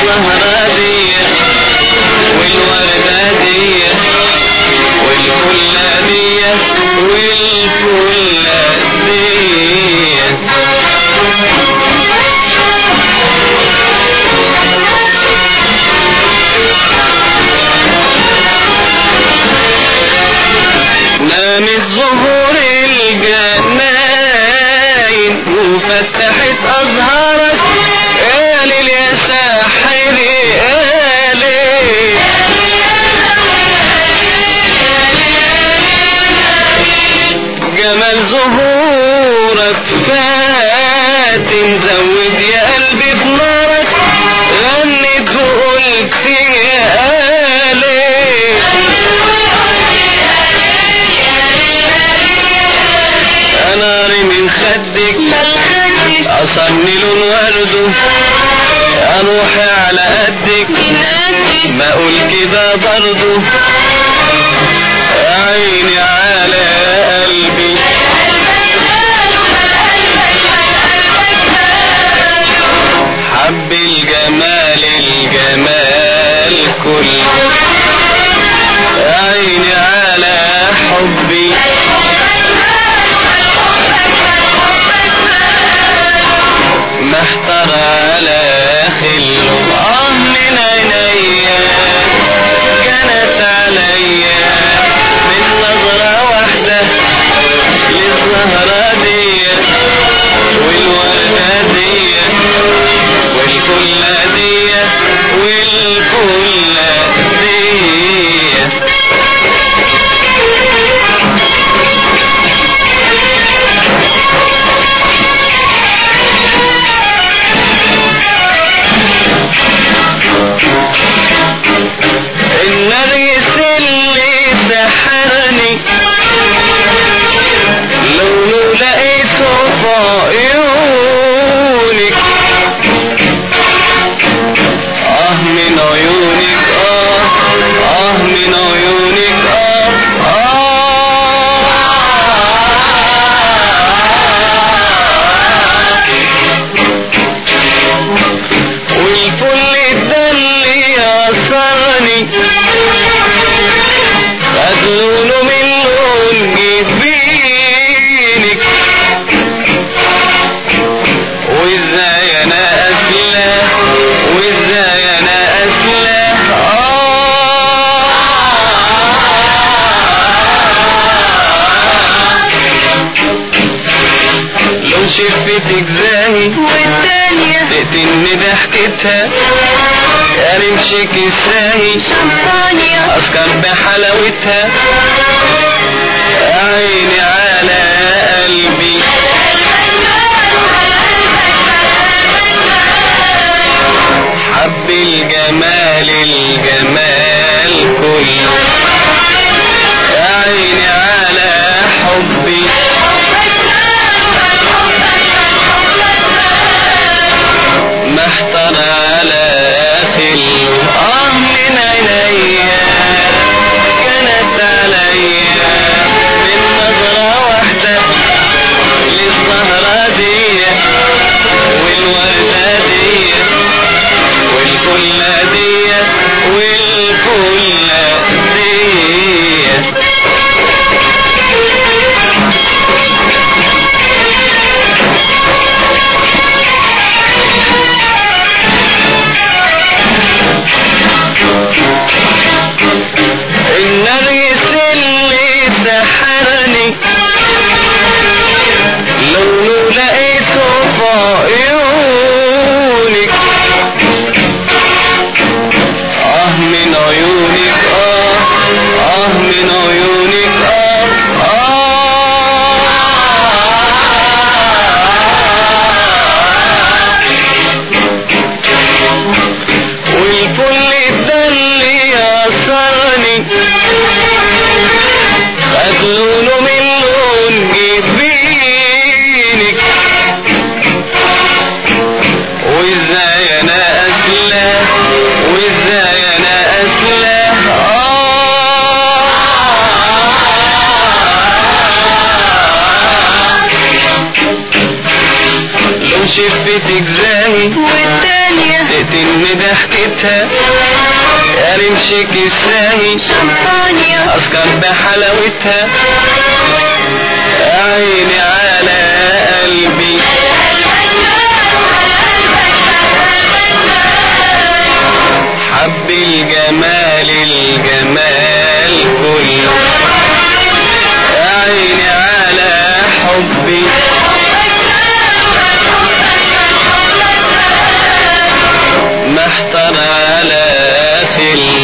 للزهرة دي والوردة دي والفلة دي والفلة دي نامت زهور الجناين وفتحت أزهارك قال يا ساحر قالي جمال زهورك فاتن زود يا قلبي في نارك غنت وقلت يا قالي انا ري من خدك اصني لون ورده اروح على قدك بقول كده برضه عيني على قلبي حب الجمال الجمال كله عيني على حبي محتار على خله اه من عينيا كانت عليا من نظرة واحدة للزهرة دي والوردة دي والفلة دي والفلة دي النرجس اللي سحرني لو لقيته في عيونك اه من عيونك اه اه من عيونك اه اه والفل ده اللي أثرني خد لونه من لون جبينك وازاي انا اسلى وازاي انا اسلى آه لو شفتك زاهي والتانية تقتلني ضحكتها يا رمشك الساهي شمطانية اسكر بحلاوتها عيني على قلبي حب الجمال الجمال كله عيني على حبي محتار على خله اه من عينيا كانت عليا من نظرة واحدة للزهرة دي والوردة دي والفلة دي والفلة دي حلاوتها يا رمشك الساهي شمبانيا اسكر بحلاوتها يا عيني على قلبي حب الجمال الجمال كله يا عيني على حبي محتار على سلم